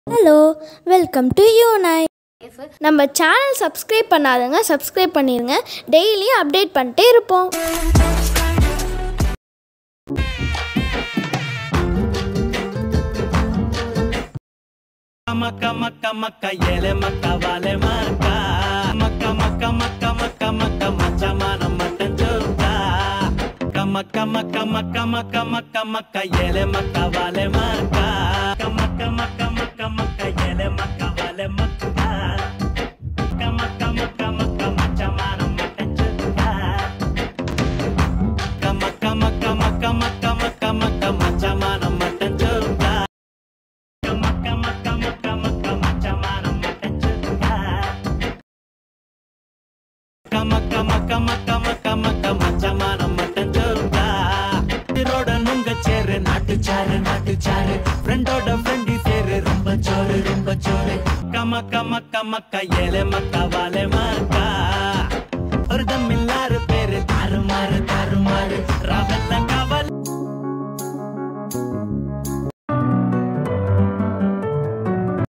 hello welcome to யூனை நம்ம channel subscribe பண்ணாதவங்க சப்ஸ்கிரைப் பண்ணிடுங்க டெய்லி அப்டேட் பண்ணிட்டே இருப்போம் மக்க மக்க மக்க ஏலே மக்க வாலே மக்க மக்க மக்க மக்க மக்க மக்க மச்சமான மட்டன் ஜோக்கா மக்க மக்க மக்க மக்க மக்க மக்க ஏலே மக்க வாலே மக்க மக்க மக்க மக்க மக்க ஏலே மக்க வாலே மக்க மக்க மக்க மக்க மச்சமான மட்டன் ஜோக்கா மக்க மக்க மக்க மக்க மக்க மக்க மச்சமான மட்டன் ஜோக்கா மக்க மக்க மக்க மக்க மச்சமான மட்டன் ஜோக்கா மக்க மக்க மக்க மக்க மக்க மச்சமான மட்டன் ஜோக்கா ரோட நுங்க சேரு நாட்டு சாரு நாட்டு சாரு ஃப்ரெண்டோட ஃப்ரெண்டி சேரு ரொம்ப சோறு ரொம்ப சோறு கமக்க மக்க மக்க ஏலே மக்க வாலே மக்கா